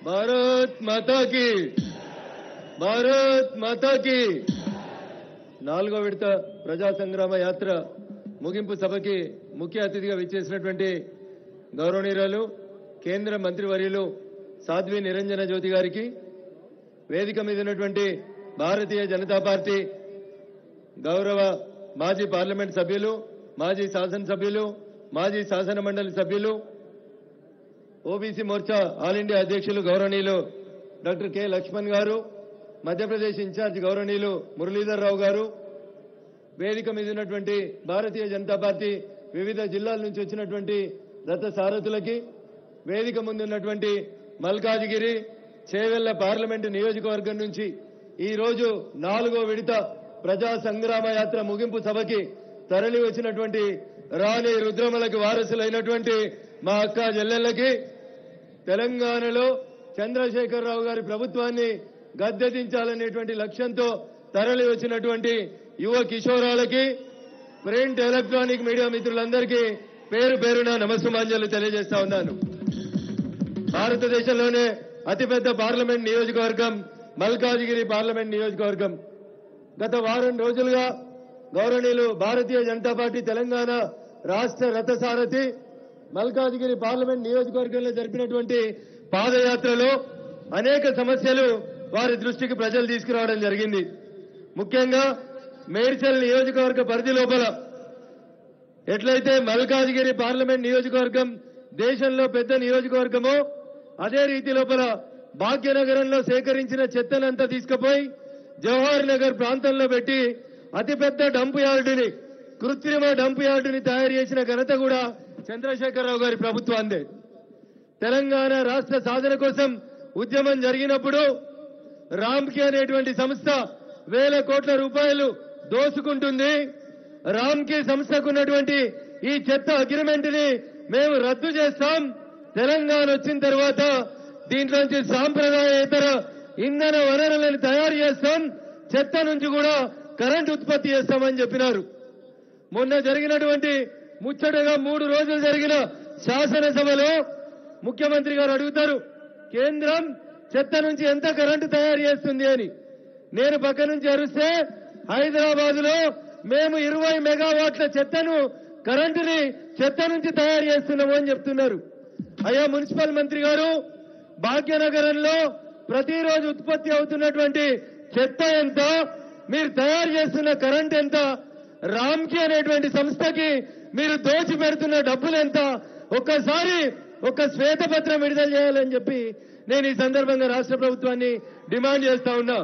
భారత్ మాతా కి భారత్ మాతా కి నాలుగో విడత ప్రజా సంగ్రామ యాత్ర ముగింపు సభకి ముఖ్య అతిథిగా విచ్చేసినటువంటి గౌరవనీయురాలు కేంద్ర మంత్రివర్యులు సాధ్వి నిరంజన జ్యోతి గారికి వేదిక మీద ఉన్నటువంటి భారతీయ జనతా పార్టీ గౌరవ మాజీ పార్లమెంట్ సభ్యులు మాజీ శాసనసభ్యులు మాజీ శాసన మండలి సభ్యులు ఓబీసీ మోర్చా ఆల్ ఇండియా అధ్యక్షులు గౌరవనీయులు డాక్టర్ కె లక్ష్మణ్ గారు మధ్యప్రదేశ్ ఇన్ఛార్జ్ గౌరవనీయులు మురళీధర్ రావు గారు వేదిక మీద ఉన్నటువంటి భారతీయ జనతా పార్టీ వివిధ జిల్లాల నుంచి వచ్చినటువంటి రథ సారథులకి వేదిక ముందు ఉన్నటువంటి మల్కాజిగిరి చేవెళ్ల పార్లమెంటు నియోజకవర్గం నుంచి ఈ రోజు నాలుగో విడత ప్రజా సంగ్రామ యాత్ర ముగింపు సభకి తరలి వచ్చినటువంటి రాణి రుద్రమలకి వారసులైనటువంటి మా అక్క చెల్లెళ్ళకి తెలంగాణలో చంద్రశేఖరరావు గారి ప్రభుత్వాన్ని గద్దెదించాలనేటువంటి లక్ష్యంతో తరలి వచ్చినటువంటి యువ కిషోరాలకి ప్రింట్ ఎలక్ట్రానిక్ మీడియా మిత్రులందరికీ పేరు పేరున నమస్సుమాంజలు తెలియజేస్తా ఉన్నాను భారతదేశంలోనే అతిపెద్ద పార్లమెంట్ నియోజకవర్గం మల్కాజిగిరి పార్లమెంట్ నియోజకవర్గం గత వారం రోజులుగా గౌరవనీయులు భారతీయ జనతా పార్టీ తెలంగాణ రాష్ట్ర రథసారథి మల్కాజిగిరి పార్లమెంట్ నియోజకవర్గంలో జరిపినటువంటి పాదయాత్రలో అనేక సమస్యలు వారి దృష్టికి ప్రజలు తీసుకురావడం జరిగింది ముఖ్యంగా మేడ్చల్ నియోజకవర్గ పరిధి లోపల ఎట్లయితే మల్కాజిగిరి పార్లమెంట్ నియోజకవర్గం దేశంలో పెద్ద నియోజకవర్గమో అదే రీతి లోపల భాగ్యనగరంలో సేకరించిన చెత్తనంతా తీసుకుపోయి జవహర్ నగర్ ప్రాంతంలో పెట్టి అతిపెద్ద డంప్ యార్డుని కృత్రిమ డంప్ యార్డుని తయారు చేసిన ఘనత కూడా చంద్రశేఖరరావు గారి ప్రభుత్వాందే తెలంగాణ రాష్ట్ర సాధన కోసం ఉద్యమం జరిగినప్పుడు రామ్కి అనేటువంటి సంస్థ వేల కోట్ల రూపాయలు దోసుకుంటుంది రామ్కి సంస్థకు ఉన్నటువంటి ఈ చెత్త అగ్రిమెంట్ ని మేము రద్దు చేస్తాం తెలంగాణ వచ్చిన తర్వాత దీంట్లోంచి సాంప్రదాయేతర ఇంధన వనరులను తయారు చేస్తాం చెత్త నుంచి కూడా కరెంట్ ఉత్పత్తి చేస్తామని చెప్పినారు మొన్న జరిగినటువంటి ముచ్చటగా మూడు రోజులు జరిగిన శాసనసభలో ముఖ్యమంత్రి గారు అడుగుతారు కేంద్రం చెత్త నుంచి ఎంత కరెంటు తయారు చేస్తుంది అని నేను పక్క నుంచి అరిస్తే హైదరాబాద్ లో మేము ఇరవై మెగావాట్ల చెత్తను కరెంటుని చెత్త నుంచి తయారు చేస్తున్నాము అని చెప్తున్నారు అయ్యా మున్సిపల్ మంత్రి గారు భాగ్యనగరంలో ప్రతిరోజు ఉత్పత్తి అవుతున్నటువంటి చెత్త ఎంత మీరు తయారు చేస్తున్న కరెంట్ ఎంత రామ్కి అనేటువంటి సంస్థకి మీరు దోచి పెడుతున్న డబ్బులు ఎంత ఒక్కసారి ఒక శ్వేతపత్రం విడుదల చేయాలని చెప్పి నేను ఈ సందర్భంగా రాష్ట్ర ప్రభుత్వాన్ని డిమాండ్ చేస్తా ఉన్నా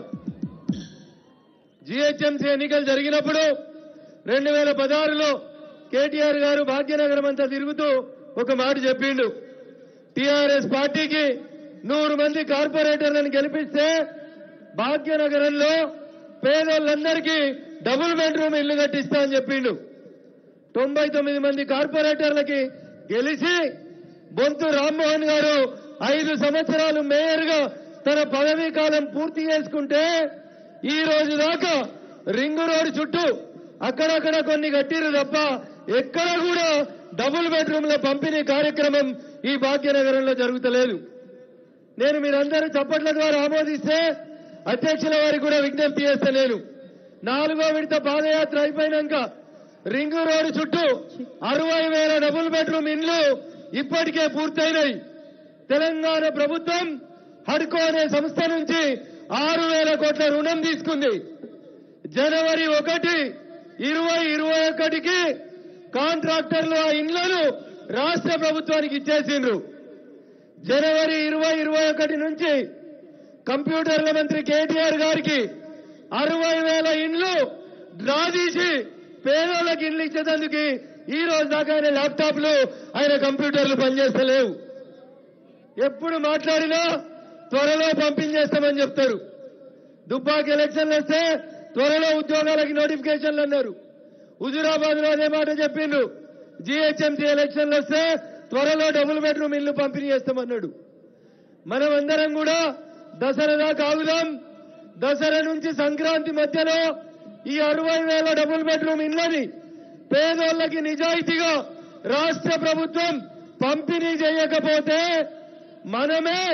జిహెచ్ఎంసీ ఎన్నికలు జరిగినప్పుడు రెండు వేల పదహారులో కేటీఆర్ గారు భాగ్యనగరం అంతా తిరుగుతూ ఒక మాట చెప్పిండు టిఆర్ఎస్ పార్టీకి నూరు మంది కార్పొరేటర్లను గెలిపిస్తే భాగ్యనగరంలో పేదోళ్ళందరికీ డబుల్ బెడ్రూమ్ ఇల్లు కట్టిస్తా అని చెప్పిండు తొంభై తొమ్మిది మంది కార్పొరేటర్లకి గెలిచి బొంతు రామ్మోహన్ గారు ఐదు సంవత్సరాలు మేయర్ గా తన పదవీ కాలం పూర్తి చేసుకుంటే ఈ రోజు దాకా రింగు రోడ్డు చుట్టూ అక్కడక్కడ కొన్ని కట్టిరు తప్ప ఎక్కడ కూడా డబుల్ బెడ్రూమ్ల పంపిణీ కార్యక్రమం ఈ భాగ్యనగరంలో జరుగుతలేదు నేను మీరందరూ చప్పట్ల ద్వారా ఆమోదిస్తే అధ్యక్షుల వారికి కూడా విజ్ఞప్తి చేస్తా నేను నాలుగో విడత పాదయాత్ర అయిపోయినాక రింగు రోడ్డు చుట్టూ అరవై వేల డబుల్ బెడ్రూమ్ ఇండ్లు ఇప్పటికే పూర్తయినాయి తెలంగాణ ప్రభుత్వం హడ్కో అనే సంస్థ నుంచి ఆరు వేల కోట్ల రుణం తీసుకుంది జనవరి ఒకటి ఇరవై ఇరవై ఒకటికి కాంట్రాక్టర్లు ఆ ఇండ్లను రాష్ట్ర ప్రభుత్వానికి ఇచ్చేసిండ్రు జనవరి ఇరవై ఇరవై ఒకటి నుంచి కంప్యూటర్ల మంత్రి కేటీఆర్ గారికి అరవై వేల ఇండ్లు డ్రా తీసి పేదోళ్ళకి ఇండ్లు ఇచ్చేందుకు ఈ రోజు దాకా ఆయన ల్యాప్టాప్లు ఆయన కంప్యూటర్లు పనిచేస్తలేవు ఎప్పుడు మాట్లాడినా త్వరలో పంపించేస్తామని చెప్తారు దుబ్బాకి ఎలక్షన్లు వస్తే త్వరలో ఉద్యోగాలకి నోటిఫికేషన్లు అన్నారు హుజురాబాద్ లో అదే మాట చెప్పిండ్రు జిహెచ్ఎంసీ ఎలక్షన్లు వస్తే త్వరలో డబుల్ బెడ్రూమ్ ఇల్లు పంపిణీ చేస్తామన్నాడు మనం అందరం కూడా దసరా దాకా ఆగుదాం దసరా నుంచి సంక్రాంతి మధ్యలో ఈ అరవై వేల డబుల్ బెడ్రూమ్ ఇళ్ళని పేదోళ్ళకి నిజాయితీగా రాష్ట్ర ప్రభుత్వం పంపిణీ చేయకపోతే మనమే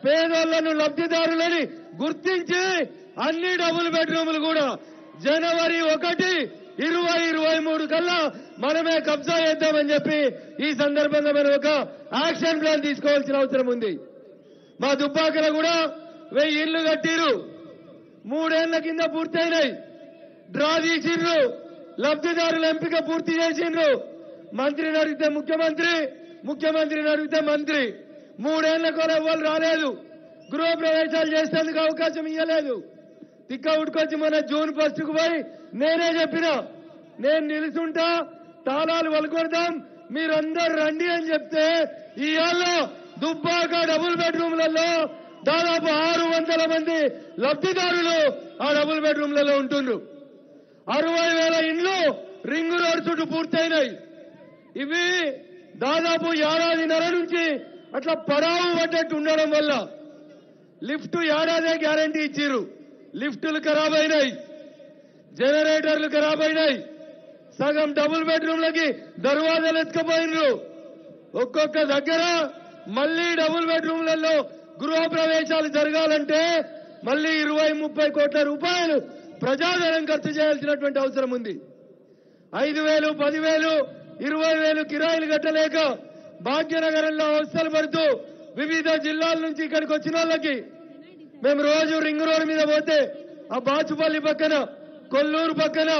పేదోళ్లను లబ్ధిదారులని గుర్తించి అన్ని డబుల్ బెడ్రూములు కూడా జనవరి ఒకటి ఇరవై ఇరవై మూడు కల్లా మనమే కబ్జా చేద్దామని చెప్పి ఈ సందర్భంగా మనం ఒక యాక్షన్ ప్లాన్ తీసుకోవాల్సిన అవసరం ఉంది మా దుబ్బాకల కూడా వెయ్యి ఇళ్లు కట్టిరు మూడేళ్ల కింద పూర్తయినాయి డ్రా తీసిండ్రు లబ్ధిదారుల ఎంపిక పూర్తి చేసిండ్రు మంత్రిని అడిగితే ముఖ్యమంత్రి ముఖ్యమంత్రిని అడిగితే మంత్రి మూడేళ్ల కూడా ఎవ్వరు రాలేదు గృహ ప్రవేశాలు చేసేందుకు అవకాశం ఇవ్వలేదు తిక్క ఉడుకొచ్చి మన జూన్ ఫస్ట్ కు పోయి నేనే చెప్పిన నేను నిలుచుంటా తాళాలు వలుకొడదాం మీరందరు రండి అని చెప్తే ఇవాళ దుబ్బాక డబుల్ బెడ్రూమ్లలో దాదాపు ఆరు వందల మంది లబ్ధిదారులు ఆ డబుల్ బెడ్రూమ్లలో ఉంటుండ్రు అరవై వేల ఇండ్లు రింగు రోడ్ చుట్టూ పూర్తయినాయి ఇవి దాదాపు ఏడాదిన్నర నుంచి అట్లా పడావు పడ్డట్టు ఉండడం వల్ల లిఫ్ట్ ఏడాదే గ్యారంటీ ఇచ్చిర్రు లిఫ్టులు ఖరాబ్ అయినాయి జనరేటర్లు ఖరాబ్ అయినాయి సగం డబుల్ బెడ్రూమ్లకి దర్వాజాలు ఎత్తుకపోయినరు ఒక్కొక్క దగ్గర మళ్ళీ డబుల్ బెడ్రూమ్లలో గృహ ప్రవేశాలు జరగాలంటే మళ్ళీ ఇరవై ముప్పై కోట్ల రూపాయలు ప్రజాధనం ఖర్చు చేయాల్సినటువంటి అవసరం ఉంది ఐదు వేలు పదివేలు ఇరవై వేలు కిరాయిలు కట్టలేక భాగ్యనగరంలో అవస్థలు పడుతూ వివిధ జిల్లాల నుంచి ఇక్కడికి వచ్చిన వాళ్ళకి మేము రోజు రింగ్ రోడ్ మీద పోతే ఆ బాచుపల్లి పక్కన కొల్లూరు పక్కన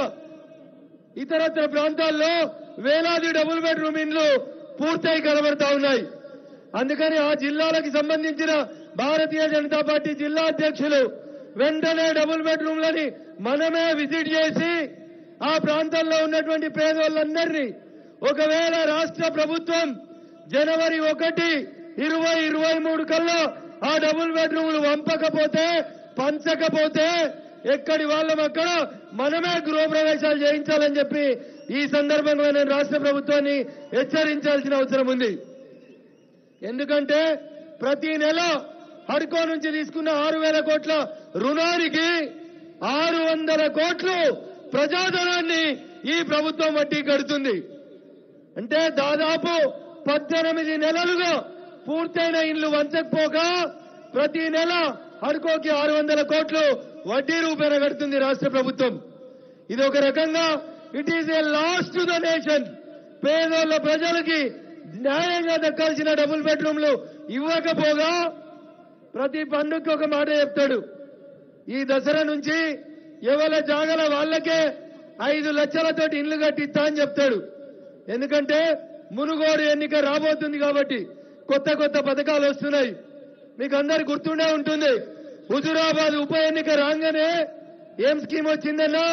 ఇతరత్ర ప్రాంతాల్లో వేలాది డబుల్ బెడ్రూమ్ ఇండ్లు పూర్తయి కనబడతా ఉన్నాయి అందుకని ఆ జిల్లాలకు సంబంధించిన భారతీయ జనతా పార్టీ జిల్లా అధ్యక్షులు వెంటనే డబుల్ బెడ్రూమ్లని మనమే విజిట్ చేసి ఆ ప్రాంతాల్లో ఉన్నటువంటి పేదోళ్ళందరినీ ఒకవేళ రాష్ట్ర ప్రభుత్వం జనవరి ఒకటి ఇరవై ఇరవై మూడు కల్లా ఆ డబుల్ బెడ్రూమ్లు పంపకపోతే పంచకపోతే ఎక్కడి వాళ్ళం అక్కడ మనమే గృహప్రవేశాలు చేయించాలని చెప్పి ఈ సందర్భంగా నేను రాష్ట్ర ప్రభుత్వాన్ని హెచ్చరించాల్సిన అవసరం ఉంది ఎందుకంటే ప్రతి నెల హడ్కో నుంచి తీసుకున్న ఆరు వేల కోట్ల రుణానికి ఆరు వందల కోట్లు ప్రజాధనాన్ని ఈ ప్రభుత్వం వడ్డీ కడుతుంది అంటే దాదాపు పద్దెనిమిది నెలలుగా పూర్తయిన ఇండ్లు వంచకపోగా ప్రతి నెల హడ్కోకి ఆరు వందల కోట్లు వడ్డీ రూపేణ కడుతుంది రాష్ట్ర ప్రభుత్వం ఇది ఒక రకంగా it is a lost to the nation పేదోళ్ళ ప్రజలకి న్యాయంగా దక్కాల్సిన డబుల్ బెడ్రూమ్లు ఇవ్వకపోగా ప్రతి పండుగకి ఒక మాట చెప్తాడు ఈ దసరా నుంచి ఎవరి జాగల వాళ్ళకే ఐదు లక్షలతోటి ఇండ్లు కట్టిస్తా అని చెప్తాడు ఎందుకంటే మునుగోడు ఎన్నిక రాబోతుంది కాబట్టి కొత్త కొత్త పథకాలు వస్తున్నాయి మీకు అందరు గుర్తుండే ఉంటుంది హుజురాబాద్ ఉప ఎన్నిక రాగానే ఏం స్కీమ్ వచ్చిందన్నా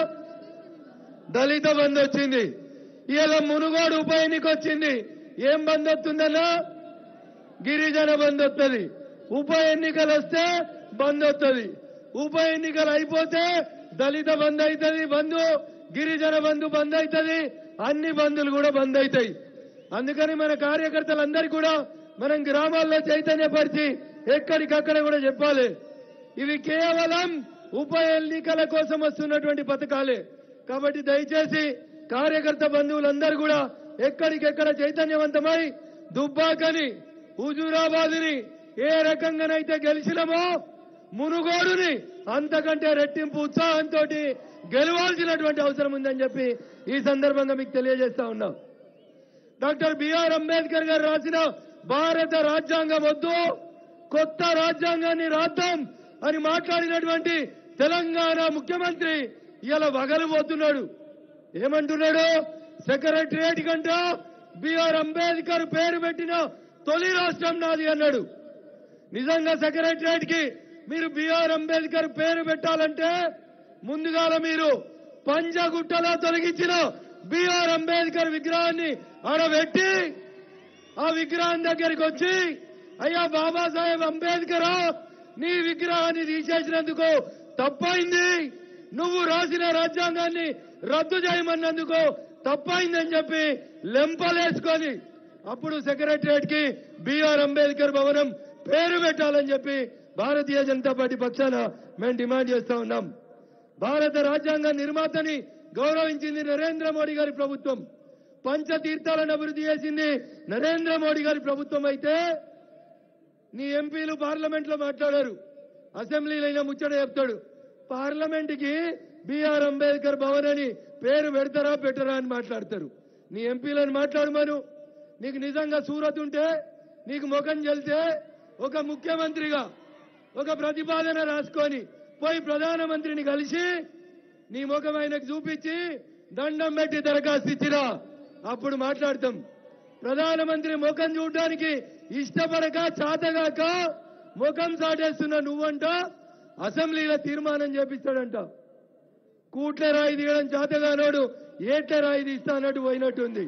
దళిత బంద్ వచ్చింది ఇలా మునుగోడు ఉప ఎన్నిక వచ్చింది ఏం బంద్ వస్తుందన్నా గిరిజన బంద్ వస్తుంది ఉప ఎన్నికలు వస్తే బంద్ వస్తుంది ఉప ఎన్నికలు అయిపోతే దళిత బంద్ అవుతుంది బంధు గిరిజన బంధు బంద్ అవుతుంది అన్ని బంధులు కూడా బంద్ అవుతాయి అందుకని మన కార్యకర్తలందరికీ కూడా మనం గ్రామాల్లో చైతన్యపరిచి ఎక్కడికక్కడ కూడా చెప్పాలి ఇవి కేవలం ఉప ఎన్నికల కోసం వస్తున్నటువంటి పథకాలే కాబట్టి దయచేసి కార్యకర్త బంధువులందరూ కూడా ఎక్కడికెక్కడ చైతన్యవంతమై దుబ్బాకని హుజూరాబాదుని ఏ రకంగానైతే గెలిచినామో మునుగోడుని అంతకంటే రెట్టింపు ఉత్సాహంతో గెలవాల్సినటువంటి అవసరం ఉందని చెప్పి ఈ సందర్భంగా మీకు తెలియజేస్తా ఉన్నాం డాక్టర్ బిఆర్ అంబేద్కర్ గారు రాసిన భారత రాజ్యాంగం వద్దు కొత్త రాజ్యాంగాన్ని రాద్దాం అని మాట్లాడినటువంటి తెలంగాణ ముఖ్యమంత్రి ఇలా వగలిపోతున్నాడు ఏమంటున్నాడు సెక్రటరియట్ కంట బిఆర్ అంబేద్కర్ పేరు పెట్టిన తొలి రాష్ట్రం నాది అన్నాడు నిజంగా సెక్రటరియట్ కి మీరు బిఆర్ అంబేద్కర్ పేరు పెట్టాలంటే ముందుగాల మీరు పంజగుట్టలో తొలగించిన బిఆర్ అంబేద్కర్ విగ్రహాన్ని ఆడబెట్టి ఆ విగ్రహం దగ్గరికి వచ్చి అయ్యా బాబాసాహెబ్ అంబేద్కర్ నీ విగ్రహాన్ని తీసేసినందుకు తప్పైంది నువ్వు రాసిన రాజ్యాంగాన్ని రద్దు చేయమన్నందుకు తప్పైందని చెప్పి లెంపలేసుకొని అప్పుడు సెక్రటరియట్ కి బిఆర్ అంబేద్కర్ భవనం పేరు పెట్టాలని చెప్పి భారతీయ జనతా పార్టీ పక్షాన మేము డిమాండ్ చేస్తా ఉన్నాం భారత రాజ్యాంగ నిర్మాతని గౌరవించింది నరేంద్ర మోడీ గారి ప్రభుత్వం పంచతీర్థాలను అభివృద్ధి చేసింది నరేంద్ర మోడీ గారి ప్రభుత్వం అయితే నీ ఎంపీలు పార్లమెంట్ లో మాట్లాడారు అసెంబ్లీలో అయినా ముచ్చట చెప్తాడు పార్లమెంట్ కి బిఆర్ అంబేద్కర్ భవన్ అని పేరు పెడతారా పెట్టరా అని మాట్లాడతారు నీ ఎంపీలను మాట్లాడమను నీకు నిజంగా సూరత్ ఉంటే నీకు ముఖం చెల్తే ఒక ముఖ్యమంత్రిగా ఒక ప్రతిపాదన రాసుకొని పోయి ప్రధానమంత్రిని కలిసి నీ ముఖం ఆయనకు చూపించి దండం పెట్టి దరఖాస్తు ఇచ్చిరా అప్పుడు మాట్లాడతాం ప్రధానమంత్రి ముఖం చూడడానికి ఇష్టపడక చాతగాక ముఖం చాటేస్తున్న నువ్వంట అసెంబ్లీలో తీర్మానం చేపిస్తాడంట కూట్ల రాయి తీయడం చేతగానోడు ఏట్ల రాయి తీస్తా అన్నట్టు పోయినట్టుంది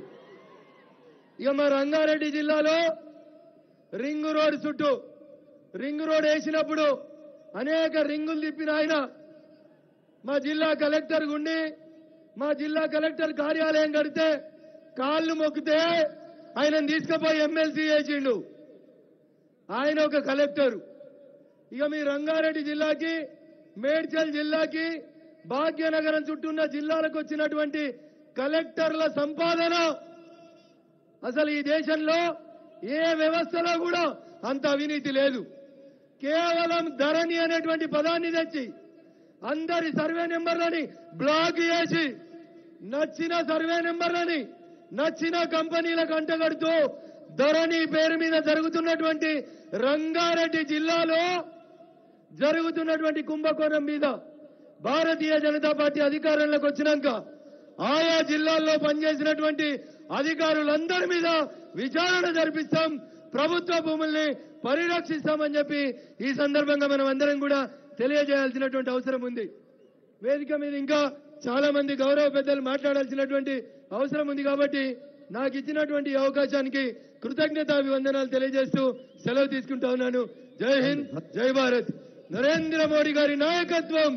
ఇక మా రంగారెడ్డి జిల్లాలో రింగ్ రోడ్ చుట్టూ రింగ్ రోడ్ వేసినప్పుడు అనేక రింగులు తిప్పిన ఆయన మా జిల్లా కలెక్టర్ గుండి మా జిల్లా కలెక్టర్ కార్యాలయం కడితే కాళ్ళు మొక్కితే ఆయనను తీసుకుపోయి ఎమ్మెల్సీ చేసిండు ఆయన ఒక కలెక్టర్ ఇక మీ రంగారెడ్డి జిల్లాకి మేడ్చల్ జిల్లాకి భాగ్యనగరం చుట్టూ ఉన్న జిల్లాలకు వచ్చినటువంటి కలెక్టర్ల సంపాదన అసలు ఈ దేశంలో ఏ వ్యవస్థలో కూడా అంత అవినీతి లేదు కేవలం ధరణి అనేటువంటి పదాన్ని తెచ్చి అందరి సర్వే నెంబర్లని బ్లాక్ చేసి నచ్చిన సర్వే నెంబర్లని నచ్చిన కంపెనీలకు అంటగడుతూ ధరణి పేరు మీద జరుగుతున్నటువంటి రంగారెడ్డి జిల్లాలో జరుగుతున్నటువంటి కుంభకోణం మీద భారతీయ జనతా పార్టీ అధికారంలోకి వచ్చినాక ఆయా జిల్లాల్లో పనిచేసినటువంటి అధికారులందరి మీద విచారణ జరిపిస్తాం ప్రభుత్వ భూముల్ని పరిరక్షిస్తామని చెప్పి ఈ సందర్భంగా మనం అందరం కూడా తెలియజేయాల్సినటువంటి అవసరం ఉంది వేదిక మీద ఇంకా చాలా మంది గౌరవ పెద్దలు మాట్లాడాల్సినటువంటి అవసరం ఉంది కాబట్టి నాకు ఇచ్చినటువంటి ఈ అవకాశానికి కృతజ్ఞతాభివందనాలు తెలియజేస్తూ సెలవు తీసుకుంటా ఉన్నాను జై హింద్ జై భారత్ నరేంద్ర మోడీ గారి నాయకత్వం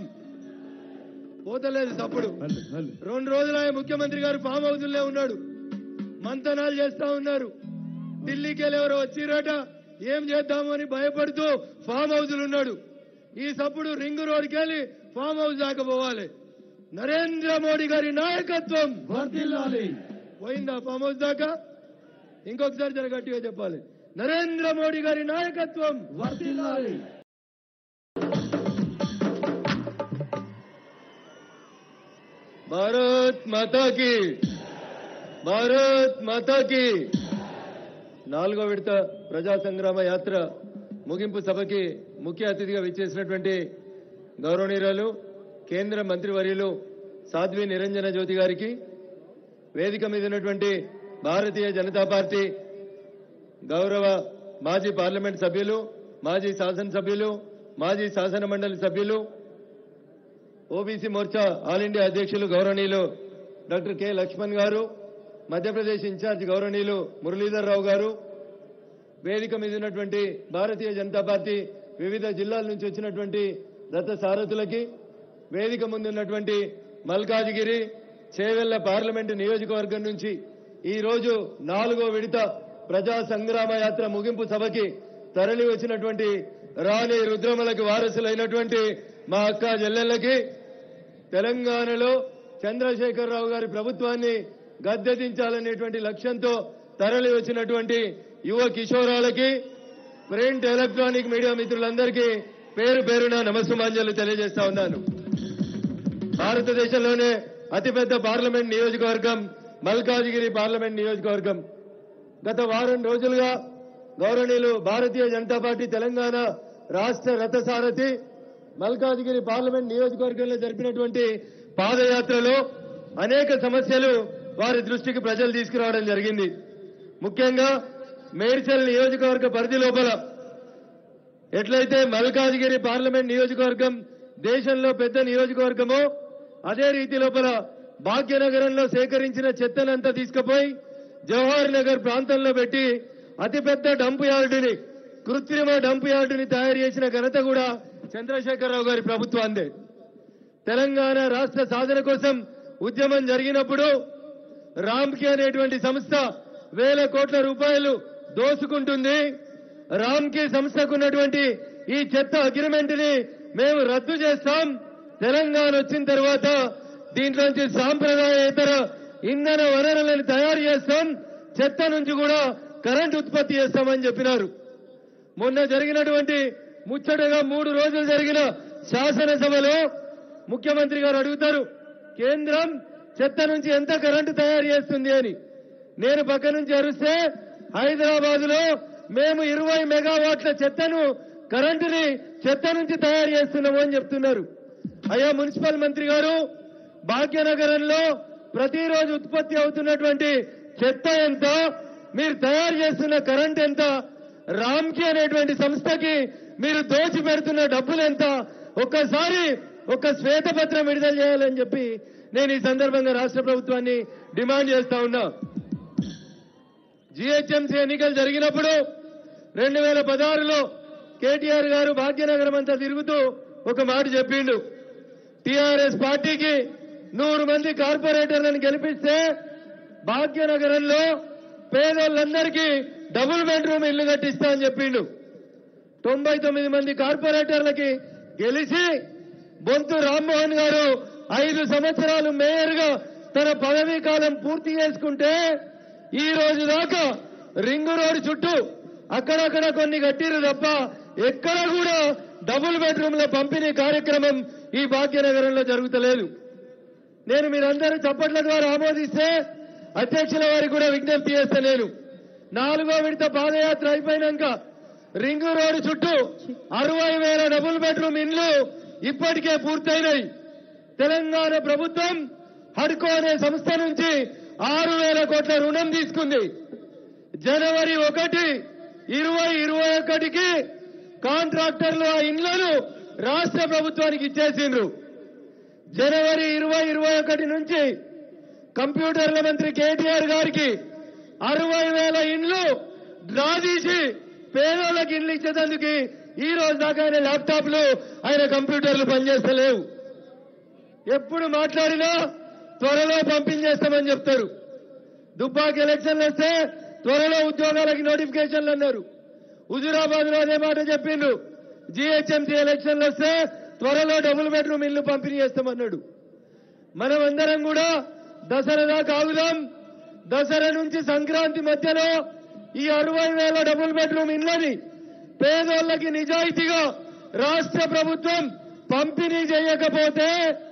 పోతలేదు తప్పుడు రెండు రోజులు ఆయన ముఖ్యమంత్రి గారు ఫామ్ హౌస్ ఉన్నాడు మంతనాలు చేస్తా ఉన్నారు ఢిల్లీకి వెళ్ళి ఎవరో వచ్చిరట ఏం చేద్దాము అని భయపడుతూ ఫామ్ హౌస్ ఉన్నాడు ఈ సప్పుడు రింగ్ రోడ్కి వెళ్ళి ఫామ్ హౌస్ దాకా పోవాలి నరేంద్ర మోడీ గారి నాయకత్వం వర్ధిల్లాలి పోయిందా ఫామ్ హౌస్ దాకా ఇంకొకసారి జర గట్టిగా చెప్పాలి నరేంద్ర మోడీ గారి నాయకత్వం వర్ధిల్లాలి భారత్ మాతాకి భారత్ మాతాకి నాలుగో విడత ప్రజా సంగ్రామ యాత్ర ముగింపు సభకి ముఖ్య అతిథిగా విచ్చేసినటువంటి గౌరవనీయురాలు కేంద్ర మంత్రివర్యులు సాధ్వి నిరంజన జ్యోతి గారికి వేదిక మీద ఉన్నటువంటి భారతీయ జనతా పార్టీ గౌరవ మాజీ పార్లమెంట్ సభ్యులు మాజీ శాసనసభ్యులు మాజీ శాసన మండలి సభ్యులు ఓబీసీ మోర్చా ఆల్ ఇండియా అధ్యక్షులు గౌరవనీయులు డాక్టర్ కె లక్ష్మణ్ గారు మధ్యప్రదేశ్ ఇన్ఛార్జ్ గౌరవనీయులు మురళీధర్ రావు గారు వేదిక మీద ఉన్నటువంటి భారతీయ జనతా పార్టీ వివిధ జిల్లాల నుంచి వచ్చినటువంటి రథ సారథులకి వేదిక ముందు ఉన్నటువంటి మల్కాజిగిరి చేవెళ్ల పార్లమెంటు నియోజకవర్గం నుంచి ఈ రోజు నాలుగో విడత ప్రజా సంగ్రామ యాత్ర ముగింపు సభకి తరలి వచ్చినటువంటి రాణి రుద్రమలకు వారసులైనటువంటి మా అక్క చెల్లెళ్ళకి తెలంగాణలో చంద్రశేఖరరావు గారి ప్రభుత్వాన్ని గద్దెదించాలనేటువంటి లక్ష్యంతో తరలి వచ్చినటువంటి యువ కిషోరాలకి ప్రింట్ ఎలక్ట్రానిక్ మీడియా మిత్రులందరికీ పేరు పేరున నమస్సుమాంజలు తెలియజేస్తా ఉన్నాను భారతదేశంలోనే అతిపెద్ద పార్లమెంట్ నియోజకవర్గం మల్కాజిగిరి పార్లమెంట్ నియోజకవర్గం గత వారం రోజులుగా గౌరవనీయులు భారతీయ జనతా పార్టీ తెలంగాణ రాష్ట్ర రథసారథి మల్కాజిగిరి పార్లమెంట్ నియోజకవర్గంలో జరిపినటువంటి పాదయాత్రలో అనేక సమస్యలు వారి దృష్టికి ప్రజలు తీసుకురావడం జరిగింది ముఖ్యంగా మేడ్చల్ నియోజకవర్గ పరిధి లోపల ఎట్లయితే మల్కాజిగిరి పార్లమెంట్ నియోజకవర్గం దేశంలో పెద్ద నియోజకవర్గమో అదే రీతి లోపల భాగ్యనగరంలో సేకరించిన చెత్తనంతా తీసుకుపోయి జవహర్ నగర్ ప్రాంతంలో పెట్టి అతిపెద్ద డంప్ యార్డుని కృత్రిమ డంప్ యార్డుని తయారు చేసిన ఘనత కూడా చంద్రశేఖరరావు గారి ప్రభుత్వాందే తెలంగాణ రాష్ట్ర సాధన కోసం ఉద్యమం జరిగినప్పుడు రామ్కి అనేటువంటి సంస్థ వేల కోట్ల రూపాయలు దోసుకుంటుంది రామ్కి సంస్థకు ఉన్నటువంటి ఈ చెత్త అగ్రిమెంట్ ని మేము రద్దు చేస్తాం తెలంగాణ వచ్చిన తర్వాత దీంట్లోంచి సాంప్రదాయేతర ఇంధన వనరులను తయారు చేస్తాం చెత్త నుంచి కూడా కరెంట్ ఉత్పత్తి చేస్తామని చెప్పినారు మొన్న జరిగినటువంటి ముచ్చటగా మూడు రోజులు జరిగిన శాసనసభలో ముఖ్యమంత్రి గారు అడుగుతారు కేంద్రం చెత్త నుంచి ఎంత కరెంటు తయారు చేస్తుంది అని నేను పక్క నుంచి అరిస్తే హైదరాబాద్ లో మేము ఇరవై మెగావాట్ల చెత్తను కరెంటుని చెత్త నుంచి తయారు చేస్తున్నాము అని చెప్తున్నారు అయ్యా మున్సిపల్ మంత్రి గారు భాగ్యనగరంలో ప్రతిరోజు ఉత్పత్తి అవుతున్నటువంటి చెత్త ఎంత మీరు తయారు చేస్తున్న కరెంట్ ఎంత రామ్కి అనేటువంటి సంస్థకి మీరు దోచి పెడుతున్న డబ్బులు ఎంత ఒక్కసారి ఒక శ్వేతపత్రం విడుదల చేయాలని చెప్పి నేను ఈ సందర్భంగా రాష్ట్ర ప్రభుత్వాన్ని డిమాండ్ చేస్తా ఉన్నా జిహెచ్ఎంసీ ఎన్నికలు జరిగినప్పుడు రెండు వేల పదహారులో కేటీఆర్ గారు భాగ్యనగరం అంతా తిరుగుతూ ఒక మాట చెప్పిండు టిఆర్ఎస్ పార్టీకి నూరు మంది కార్పొరేటర్లను గెలిపిస్తే భాగ్యనగరంలో పేదోళ్ళందరికీ డబుల్ బెడ్రూమ్ ఇల్లు కట్టిస్తా అని చెప్పిండు తొంభై తొమ్మిది మంది కార్పొరేటర్లకి గెలిచి బొంతు రామ్మోహన్ గారు ఐదు సంవత్సరాలు మేయర్ గా తన పదవీ కాలం పూర్తి చేసుకుంటే ఈ రోజు దాకా రింగు రోడ్ చుట్టూ అక్కడక్కడ కొన్ని కట్టిరు తప్ప ఎక్కడ కూడా డబుల్ బెడ్రూమ్ల పంపిణీ కార్యక్రమం ఈ భాగ్యనగరంలో జరుగుతలేదు నేను మీరందరూ చప్పట్ల ద్వారా ఆమోదిస్తే అధ్యక్షుల వారికి కూడా విజ్ఞప్తి చేస్తా నేను నాలుగో విడత పాదయాత్ర అయిపోయినాక రింగు రోడ్డు చుట్టూ అరవై వేల డబుల్ బెడ్రూమ్ ఇండ్లు ఇప్పటికే పూర్తయినాయి తెలంగాణ ప్రభుత్వం హడ్కో అనే సంస్థ నుంచి ఆరు వేల కోట్ల రుణం తీసుకుంది జనవరి ఒకటి ఇరవై ఇరవై ఒకటికి కాంట్రాక్టర్లు ఆ ఇండ్లను రాష్ట్ర ప్రభుత్వానికి ఇచ్చేసిండ్రు జనవరి ఇరవై ఇరవై ఒకటి నుంచి కంప్యూటర్ల మంత్రి కేటీఆర్ గారికి అరవై వేల ఇండ్లు డ్రా తీసి పేదోళ్ళకి ఇండ్లు ఇచ్చేందుకు ఈ రోజు దాకా ఆయన ల్యాప్టాప్లు ఆయన కంప్యూటర్లు పనిచేస్తలేవు ఎప్పుడు మాట్లాడినా త్వరలో పంపించేస్తామని చెప్తారు దుబ్బాకి ఎలక్షన్లు వస్తే త్వరలో ఉద్యోగాలకి నోటిఫికేషన్లు అన్నారు హుజురాబాద్ లో అదే మాట చెప్పిండ్రు జిహెచ్ఎంసీ ఎలక్షన్లు వస్తే త్వరలో డబుల్ బెడ్రూమ్ ఇల్లు పంపిణీ చేస్తామన్నాడు మనం అందరం కూడా దసరా దాకా ఆగుదాం దసరా నుంచి సంక్రాంతి మధ్యలో ఈ అరవై వేల డబుల్ బెడ్రూమ్ ఇళ్ళని పేదోళ్ళకి నిజాయితీగా రాష్ట్ర ప్రభుత్వం పంపిణీ చేయకపోతే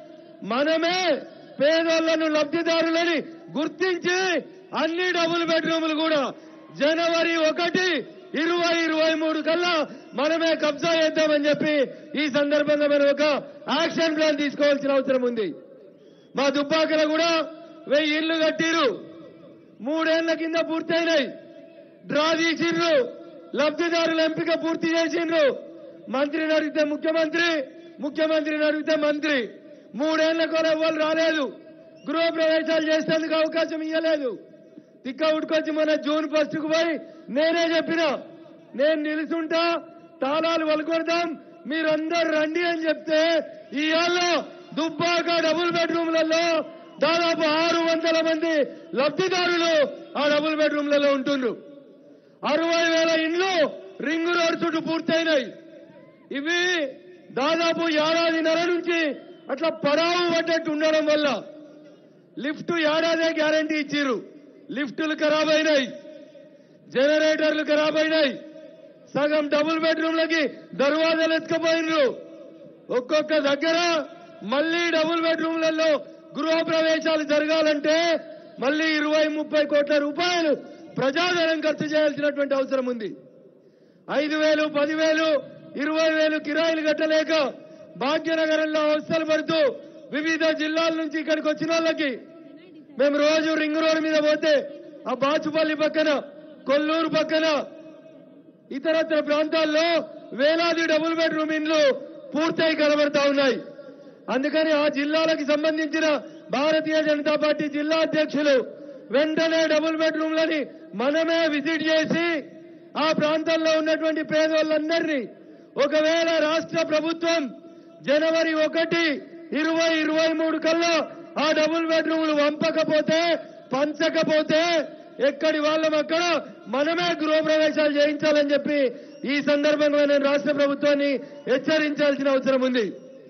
మనమే పేదోళ్లను లబ్ధిదారులని గుర్తించి అన్ని డబుల్ బెడ్రూములు కూడా జనవరి ఒకటి ఇరవై ఇరవై మూడు కల్లా మనమే కబ్జా చేద్దామని చెప్పి ఈ సందర్భంగా మనం ఒక యాక్షన్ ప్లాన్ తీసుకోవాల్సిన అవసరం ఉంది మా దుబ్బాకలో కూడా వెయ్యి ఇళ్లు కట్టిరు మూడేళ్ల కింద పూర్తయినాయి డ్రా తీసిండ్రు లబ్ధిదారుల ఎంపిక పూర్తి చేసిండ్రు మంత్రిని అడిగితే ముఖ్యమంత్రి ముఖ్యమంత్రిని అడిగితే మంత్రి మూడేళ్ల కూడా ఎవరు రాలేదు గృహ ప్రవేశాలు చేసేందుకు అవకాశం ఇవ్వలేదు తిక్క ఉట్టుకొచ్చి మన జూన్ ఫస్ట్ కు పోయి నేనే చెప్పిన నేను నిలుచుంటా తాళాలు వలుకొడదాం మీరందరూ రండి అని చెప్తే ఇవాళ దుబ్బాక డబుల్ బెడ్రూమ్లలో దాదాపు ఆరు వందల మంది లబ్ధిదారులు ఆ డబుల్ బెడ్రూమ్లలో ఉంటుండ్రు అరవై వేల ఇండ్లు రింగు రోడ్ చుట్టూ పూర్తయినాయి ఇవి దాదాపు ఏడాదిన్నర నుంచి అట్లా పడావు పడ్డట్టు ఉండడం వల్ల లిఫ్ట్ ఏడాదే గ్యారంటీ ఇచ్చిర్రు లిఫ్టులు ఖరాబ్ అయినాయి జనరేటర్లు ఖరాబ్ అయినాయి సగం డబుల్ బెడ్రూమ్లకి దర్వాజాలు ఎత్తుకపోయినరు ఒక్కొక్క దగ్గర మళ్ళీ డబుల్ బెడ్రూమ్లలో గృహ ప్రవేశాలు జరగాలంటే మళ్ళీ ఇరవై ముప్పై కోట్ల రూపాయలు ప్రజాధనం ఖర్చు చేయాల్సినటువంటి అవసరం ఉంది ఐదు వేలు పదివేలు ఇరవై వేలు కిరాయిలు కట్టలేక భాగ్యనగరంలో అవస్థలు పడుతూ వివిధ జిల్లాల నుంచి ఇక్కడికి వచ్చిన వాళ్ళకి మేము రోజు రింగ్ రోడ్ మీద పోతే ఆ బాచుపల్లి పక్కన కొల్లూరు పక్కన ఇతరత్ర ప్రాంతాల్లో వేలాది డబుల్ బెడ్రూమ్ ఇండ్లు పూర్తయి కనబడతా ఉన్నాయి అందుకని ఆ జిల్లాలకు సంబంధించిన భారతీయ జనతా పార్టీ జిల్లా అధ్యక్షులు వెంటనే డబుల్ బెడ్రూమ్లని మనమే విజిట్ చేసి ఆ ప్రాంతంలో ఉన్నటువంటి పేదోళ్ళందరినీ ఒకవేళ రాష్ట్ర ప్రభుత్వం జనవరి ఒకటి ఇరవై ఇరవై మూడు కల్లా ఆ డబుల్ బెడ్రూమ్లు పంపకపోతే పంచకపోతే ఎక్కడి వాళ్ళం అక్కడ మనమే గృహప్రవేశాలు చేయించాలని చెప్పి ఈ సందర్భంగా నేను రాష్ట్ర ప్రభుత్వాన్ని హెచ్చరించాల్సిన అవసరం ఉంది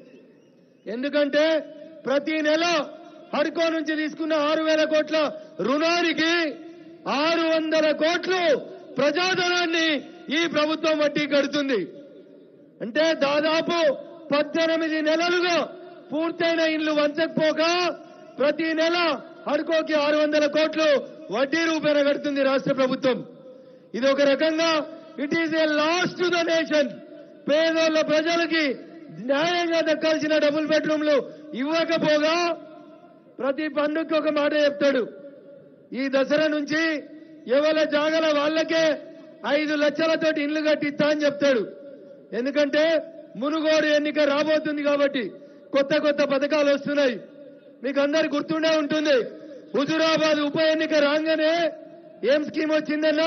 ఎందుకంటే ప్రతి నెల హడ్కో నుంచి తీసుకున్న ఆరు వేల కోట్ల రుణానికి ఆరు వందల కోట్లు ప్రజాధనాన్ని ఈ ప్రభుత్వం వడ్డీ కడుతుంది అంటే దాదాపు పద్దెనిమిది నెలలుగా పూర్తయిన ఇల్లు వంచకపోగా ప్రతి నెల హడ్కోకి ఆరు వందల కోట్లు వడ్డీ రూపేణ కడుతుంది రాష్ట్ర ప్రభుత్వం ఇది ఒక రకంగా it is a lost to the nation పేదోళ్ళ ప్రజలకి న్యాయంగా దక్కాల్సిన డబుల్ బెడ్రూమ్లు ఇవ్వకపోగా ప్రతి పండుగకి ఒక మాట చెప్తాడు ఈ దసరా నుంచి ఎవల జాగల వాళ్ళకే ఐదు లక్షలతోటి ఇల్లు కట్టిస్తా అని చెప్తాడు ఎందుకంటే మునుగోడు ఎన్నిక రాబోతుంది కాబట్టి కొత్త కొత్త పథకాలు వస్తున్నాయి మీకు అందరు గుర్తుండే ఉంటుంది హుజురాబాద్ ఉప ఎన్నిక రాగానే ఏం స్కీమ్ వచ్చిందన్నా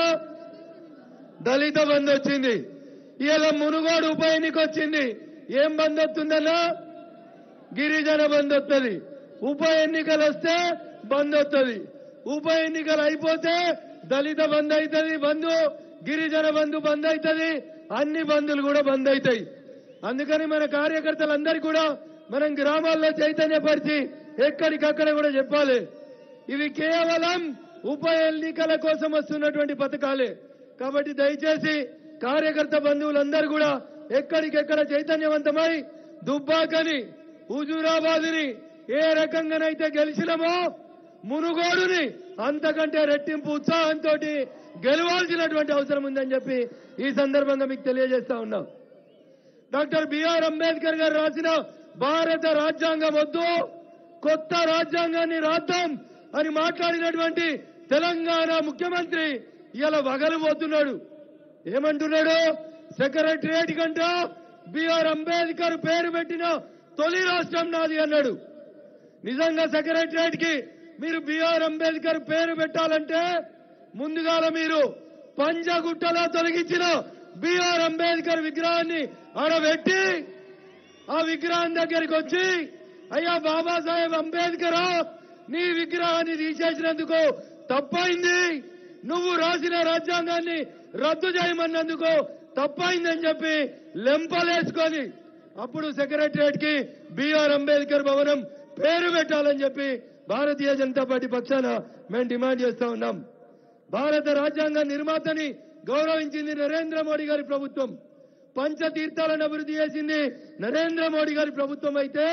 దళిత బంద్ వచ్చింది ఇలా మునుగోడు ఉప ఎన్నిక వచ్చింది ఏం బంద్ వస్తుందన్నా గిరిజన బంద్ వస్తుంది ఉప ఎన్నికలు వస్తే బంద్ వస్తుంది ఉప ఎన్నికలు అయిపోతే దళిత బంద్ అవుతుంది బంధు గిరిజన బంధు బంద్ అవుతుంది అన్ని బంధులు కూడా బంద్ అవుతాయి అందుకని మన కార్యకర్తలందరూ కూడా మనం గ్రామాల్లో చైతన్యపరిచి ఎక్కడికక్కడ కూడా చెప్పాలి ఇవి కేవలం ఉప ఎన్నికల కోసం వస్తున్నటువంటి పథకాలే కాబట్టి దయచేసి కార్యకర్త బంధువులందరూ కూడా ఎక్కడికెక్కడ చైతన్యవంతమై దుబ్బాకని హుజూరాబాదుని ఏ రకంగానైతే గెలిచినామో మునుగోడుని అంతకంటే రెట్టింపు ఉత్సాహంతో గెలవాల్సినటువంటి అవసరం ఉందని చెప్పి ఈ సందర్భంగా మీకు తెలియజేస్తా ఉన్నాం డాక్టర్ బిఆర్ అంబేద్కర్ గారు రాసిన భారత రాజ్యాంగం వద్దు కొత్త రాజ్యాంగాన్ని రాద్దాం అని మాట్లాడినటువంటి తెలంగాణ ముఖ్యమంత్రి ఇలా వగలబోతున్నాడు ఏమంటున్నాడు సెక్రటరియట్ కంట బిఆర్ అంబేద్కర్ పేరు పెట్టిన తొలి రాష్ట్రం నాది అన్నాడు నిజంగా సెక్రటరియట్ కి మీరు బిఆర్ అంబేద్కర్ పేరు పెట్టాలంటే ముందుగాల మీరు పంజగుట్టలో తొలగించిన బిఆర్ అంబేద్కర్ విగ్రహాన్ని ఆడబెట్టి ఆ విగ్రహం దగ్గరికి వచ్చి అయ్యా బాబాసాహెబ్ అంబేద్కర్ నీ విగ్రహాన్ని తీసేసినందుకు తప్పైంది నువ్వు రాసిన రాజ్యాంగాన్ని రద్దు చేయమన్నందుకు తప్పైందని చెప్పి లెంపలేసుకొని అప్పుడు సెక్రటరియట్ కి బిఆర్ అంబేద్కర్ భవనం పేరు పెట్టాలని చెప్పి భారతీయ జనతా పార్టీ పక్షాన మేము డిమాండ్ చేస్తా ఉన్నాం భారత రాజ్యాంగ నిర్మాతని గౌరవించింది నరేంద్ర మోడీ గారి ప్రభుత్వం పంచతీర్థాలను అభివృద్ధి చేసింది నరేంద్ర మోడీ గారి ప్రభుత్వం అయితే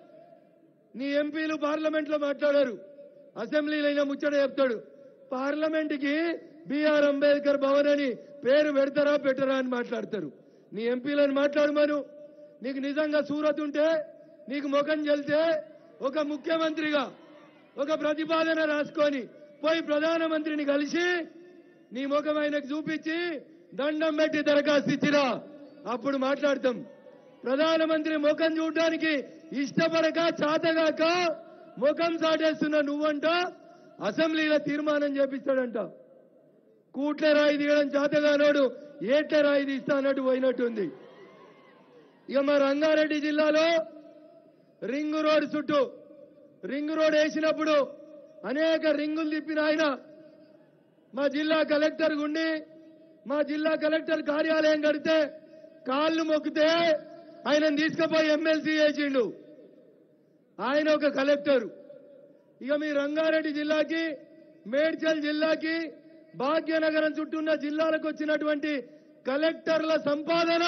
నీ ఎంపీలు పార్లమెంట్ లో మాట్లాడారు అసెంబ్లీలో అయినా ముచ్చట చెప్తాడు పార్లమెంట్ కి బిఆర్ అంబేద్కర్ భవన్ అని పేరు పెడతారా పెట్టరా అని మాట్లాడతారు నీ ఎంపీలను మాట్లాడమను నీకు నిజంగా సూరత్ ఉంటే నీకు ముఖం చెల్తే ఒక ముఖ్యమంత్రిగా ఒక ప్రతిపాదన రాసుకొని పోయి ప్రధానమంత్రిని కలిసి నీ ముఖం ఆయనకు చూపించి దండం పెట్టి దరఖాస్తు ఇచ్చిరా అప్పుడు మాట్లాడతాం ప్రధానమంత్రి ముఖం చూడడానికి ఇష్టపడక చాతగాక ముఖం సాటేస్తున్న నువ్వంట అసెంబ్లీలో తీర్మానం చేపిస్తాడంట కూట్ల రాయి తీయడం చేతగానోడు ఏట్ల రాయి తీస్తా అన్నట్టు పోయినట్టుంది ఇక మా రంగారెడ్డి జిల్లాలో రింగ్ రోడ్ చుట్టూ రింగ్ రోడ్ వేసినప్పుడు అనేక రింగులు తిప్పిన ఆయన మా జిల్లా కలెక్టర్ గుండి మా జిల్లా కలెక్టర్ కార్యాలయం కడితే కాళ్ళు మొక్కితే ఆయనను తీసుకుపోయి ఎమ్మెల్సీ చేసిండు ఆయన ఒక కలెక్టర్ ఇక మీ రంగారెడ్డి జిల్లాకి మేడ్చల్ జిల్లాకి భాగ్యనగరం చుట్టూ ఉన్న జిల్లాలకు వచ్చినటువంటి కలెక్టర్ల సంపాదన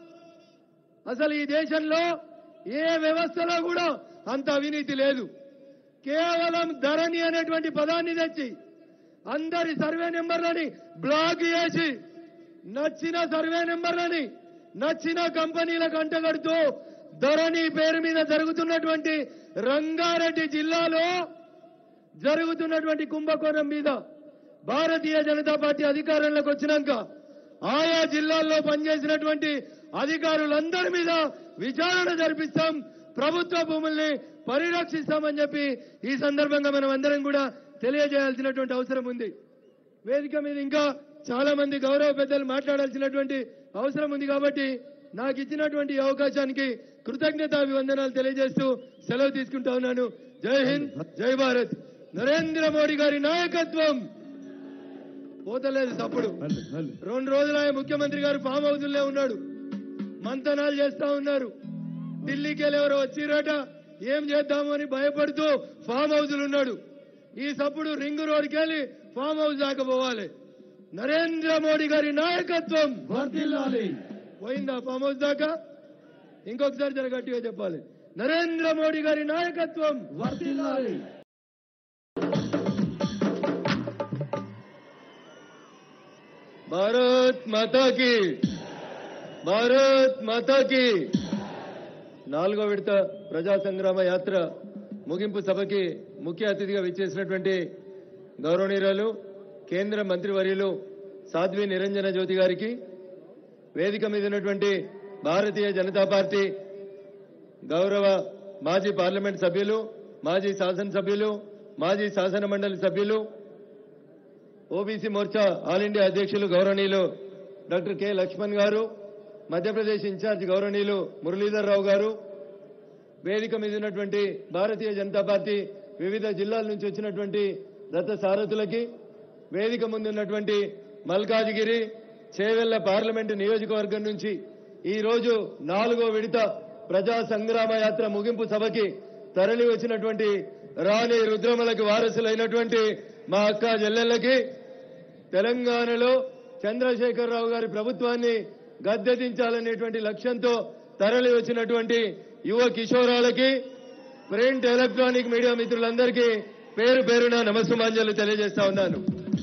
అసలు ఈ దేశంలో ఏ వ్యవస్థలో కూడా అంత అవినీతి లేదు కేవలం ధరణి అనేటువంటి పదాన్ని తెచ్చి అందరి సర్వే నెంబర్లని బ్లాక్ చేసి నచ్చిన సర్వే నెంబర్లని నచ్చిన కంపెనీలకు అంటగడుతూ ధరణి పేరు మీద జరుగుతున్నటువంటి రంగారెడ్డి జిల్లాలో జరుగుతున్నటువంటి కుంభకోణం మీద భారతీయ జనతా పార్టీ అధికారంలోకి వచ్చినాక ఆయా జిల్లాల్లో పనిచేసినటువంటి అధికారులందరి మీద విచారణ జరిపిస్తాం ప్రభుత్వ భూముల్ని పరిరక్షిస్తామని చెప్పి ఈ సందర్భంగా మనం అందరం కూడా తెలియజేయాల్సినటువంటి అవసరం ఉంది వేదిక మీద ఇంకా చాలా మంది గౌరవ పెద్దలు మాట్లాడాల్సినటువంటి అవసరం ఉంది కాబట్టి నాకు ఇచ్చినటువంటి ఈ అవకాశానికి కృతజ్ఞతాభివందనాలు తెలియజేస్తూ సెలవు తీసుకుంటా ఉన్నాను జై హింద్ జై భారత్ నరేంద్ర మోడీ గారి నాయకత్వం పోతలేదు తప్పుడు మళ్ళీ మళ్ళీ రెండు రోజులు ఆయన ముఖ్యమంత్రి గారు ఫామ్ హౌజుల్లో ఉన్నాడు మంతనాలు చేస్తా ఉన్నారు ఢిల్లీకి వెళ్ళి ఎవరో వచ్చిరట ఏం చేద్దాము అని భయపడుతూ ఫామ్ హౌజులు ఉన్నాడు ఈ సప్పుడు రింగ్ రోడ్కి వెళ్ళి ఫామ్ హౌస్ దాకా పోవాలి నరేంద్ర మోడీ గారి నాయకత్వం వర్ధిల్లాలి పోయిందా ఫామ్ హౌస్ దాకా ఇంకొకసారి జర గట్టిగా చెప్పాలి నరేంద్ర మోడీ గారి నాయకత్వం వర్ధిల్లాలి భారత్ మాతాకి భారత్ మాతాకి నాలుగో విడత ప్రజా సంగ్రామ యాత్ర ముగింపు సభకి ముఖ్య అతిథిగా విచ్చేసినటువంటి గౌరవనీయురాలు కేంద్ర మంత్రివర్యులు సాధ్వి నిరంజన జ్యోతి గారికి వేదిక మీద ఉన్నటువంటి భారతీయ జనతా పార్టీ గౌరవ మాజీ పార్లమెంట్ సభ్యులు మాజీ శాసనసభ్యులు మాజీ శాసన మండలి సభ్యులు ఓబీసీ మోర్చా ఆల్ ఇండియా అధ్యక్షులు గౌరవనీయులు డాక్టర్ కె లక్ష్మణ్ గారు మధ్యప్రదేశ్ ఇన్ఛార్జ్ గౌరవనీయులు మురళీధర్ రావు గారు వేదిక మీద ఉన్నటువంటి భారతీయ జనతా పార్టీ వివిధ జిల్లాల నుంచి వచ్చినటువంటి రథ సారథులకి వేదిక ముందు ఉన్నటువంటి మల్కాజిగిరి చేవెళ్ల పార్లమెంటు నియోజకవర్గం నుంచి ఈ రోజు నాలుగో విడత ప్రజా సంగ్రామ యాత్ర ముగింపు సభకి తరలి వచ్చినటువంటి రాణి రుద్రమలకి వారసులైనటువంటి మా అక్క చెల్లెళ్ళకి తెలంగాణలో చంద్రశేఖరరావు గారి ప్రభుత్వాన్ని గద్దెదించాలనేటువంటి లక్ష్యంతో తరలి వచ్చినటువంటి యువ కిషోరాలకి ప్రింట్ ఎలక్ట్రానిక్ మీడియా మిత్రులందరికీ పేరు పేరున నమస్సుమాంజలు తెలియజేస్తా ఉన్నాను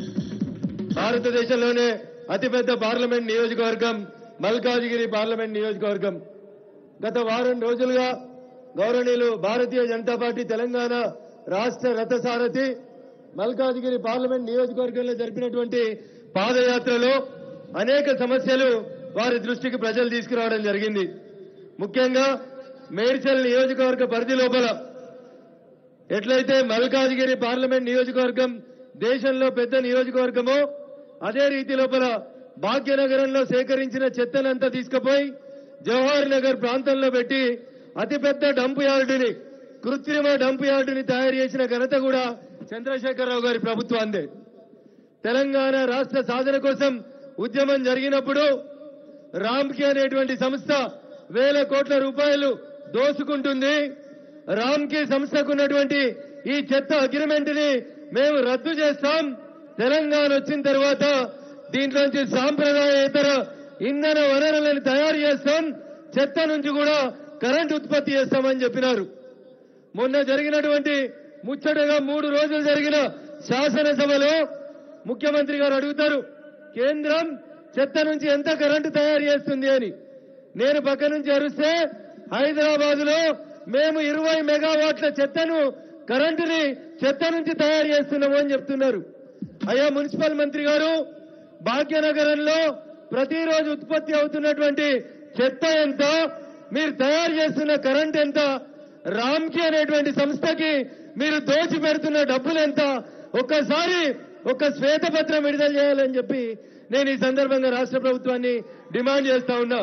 భారతదేశంలోనే అతిపెద్ద పార్లమెంట్ నియోజకవర్గం మల్కాజిగిరి పార్లమెంట్ నియోజకవర్గం గత వారం రోజులుగా గౌరవనీయులు భారతీయ జనతా పార్టీ తెలంగాణ రాష్ట్ర రథసారథి మల్కాజిగిరి పార్లమెంట్ నియోజకవర్గంలో జరిపినటువంటి పాదయాత్రలో అనేక సమస్యలు వారి దృష్టికి ప్రజలు తీసుకురావడం జరిగింది ముఖ్యంగా మేడ్చల్ నియోజకవర్గ పరిధి లోపల ఎట్లయితే మల్కాజిగిరి పార్లమెంట్ నియోజకవర్గం దేశంలో పెద్ద నియోజకవర్గమో అదే రీతి లోపల భాగ్యనగరంలో సేకరించిన చెత్తనంతా తీసుకుపోయి జవహర్ నగర్ ప్రాంతంలో పెట్టి అతిపెద్ద డంప్ యార్డుని కృత్రిమ డంప్ యార్డుని తయారు చేసిన ఘనత కూడా చంద్రశేఖరరావు గారి ప్రభుత్వాందే తెలంగాణ రాష్ట్ర సాధన కోసం ఉద్యమం జరిగినప్పుడు రామ్కి అనేటువంటి సంస్థ వేల కోట్ల రూపాయలు దోసుకుంటుంది రామ్కి సంస్థకు ఉన్నటువంటి ఈ చెత్త అగ్రిమెంట్ ని మేము రద్దు చేస్తాం తెలంగాణ వచ్చిన తర్వాత దీంట్లోంచి సాంప్రదాయేతర ఇంధన వనరులను తయారు చేస్తాం చెత్త నుంచి కూడా కరెంట్ ఉత్పత్తి చేస్తామని చెప్పినారు మొన్న జరిగినటువంటి ముచ్చటగా మూడు రోజులు జరిగిన శాసనసభలో ముఖ్యమంత్రి గారు అడుగుతారు కేంద్రం చెత్త నుంచి ఎంత కరెంటు తయారు చేస్తుంది అని నేను పక్క నుంచి అరిస్తే హైదరాబాద్ లో మేము ఇరవై మెగావాట్ల చెత్తను కరెంటుని చెత్త నుంచి తయారు చేస్తున్నాము అని చెప్తున్నారు అయ్యా మున్సిపల్ మంత్రి గారు భాగ్యనగరంలో ప్రతిరోజు ఉత్పత్తి అవుతున్నటువంటి చెత్త ఎంత మీరు తయారు చేస్తున్న కరెంట్ ఎంత రామ్కి అనేటువంటి సంస్థకి మీరు దోచి పెడుతున్న డబ్బులు ఎంత ఒక్కసారి ఒక శ్వేతపత్రం విడుదల చేయాలని చెప్పి నేను ఈ సందర్భంగా రాష్ట్ర ప్రభుత్వాన్ని డిమాండ్ చేస్తా ఉన్నా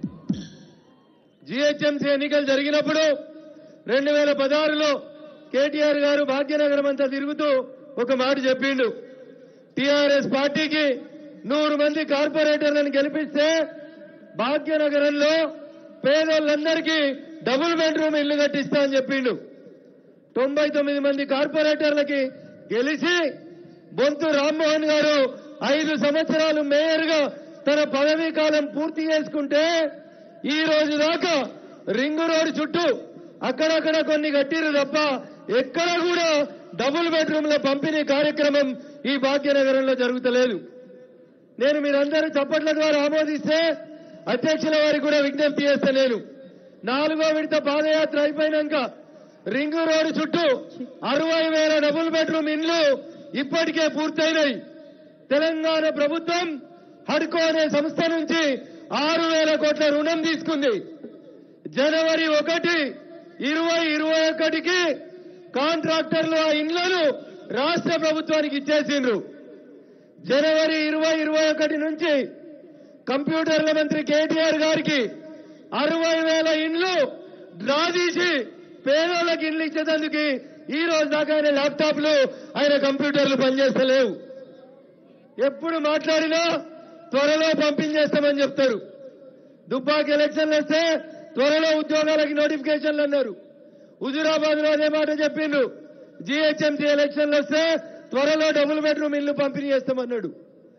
జిహెచ్ఎంసీ ఎన్నికలు జరిగినప్పుడు రెండు వేల పదహారులో కేటీఆర్ గారు భాగ్యనగరం అంతా తిరుగుతూ ఒక మాట చెప్పిండు టిఆర్ఎస్ పార్టీకి నూరు మంది కార్పొరేటర్లను గెలిపిస్తే భాగ్యనగరంలో పేదోళ్ళందరికీ డబుల్ బెడ్రూమ్ ఇల్లు కట్టిస్తా అని చెప్పిండు తొంభై తొమ్మిది మంది కార్పొరేటర్లకి గెలిచి బొంతు రామ్మోహన్ గారు ఐదు సంవత్సరాలు మేయర్ గా తన పదవీ కాలం పూర్తి చేసుకుంటే ఈ రోజు దాకా రింగు రోడ్డు చుట్టూ అక్కడక్కడ కొన్ని కట్టిరు తప్ప ఎక్కడ కూడా డబుల్ బెడ్రూమ్ల పంపిణీ కార్యక్రమం ఈ భాగ్యనగరంలో జరుగుతలేదు నేను మీరందరూ చప్పట్ల ద్వారా ఆమోదిస్తే అధ్యక్షుల వారికి కూడా విజ్ఞప్తి చేస్తా నేను నాలుగో విడత పాదయాత్ర అయిపోయినాక రింగు రోడ్డు చుట్టూ అరవై వేల డబుల్ బెడ్రూమ్ ఇండ్లు ఇప్పటికే పూర్తయినాయి తెలంగాణ ప్రభుత్వం హడ్కో అనే సంస్థ నుంచి ఆరు వేల కోట్ల రుణం తీసుకుంది జనవరి ఒకటి ఇరవై ఇరవై ఒకటికి కాంట్రాక్టర్లు ఆ ఇండ్లను రాష్ట్ర ప్రభుత్వానికి ఇచ్చేసిండ్రు జనవరి ఇరవై ఇరవై ఒకటి నుంచి కంప్యూటర్ల మంత్రి కేటీఆర్ గారికి అరవై వేల ఇండ్లు డ్రా తీసి పేదోళ్ళకి ఇండ్లు ఇచ్చేందుకు ఈ రోజు దాకా ఆయన ల్యాప్టాప్లు ఆయన కంప్యూటర్లు పనిచేస్తలేవు ఎప్పుడు మాట్లాడినా త్వరలో పంపించేస్తామని చెప్తారు దుబ్బాకి ఎలక్షన్లు వస్తే త్వరలో ఉద్యోగాలకి నోటిఫికేషన్లు అన్నారు హుజురాబాద్ లో అదే మాట చెప్పిండ్రు జీహెచ్ఎంసీ ఎలక్షన్లు వస్తే త్వరలో డబుల్ బెడ్రూమ్ ఇల్లు పంపిణీ చేస్తామన్నాడు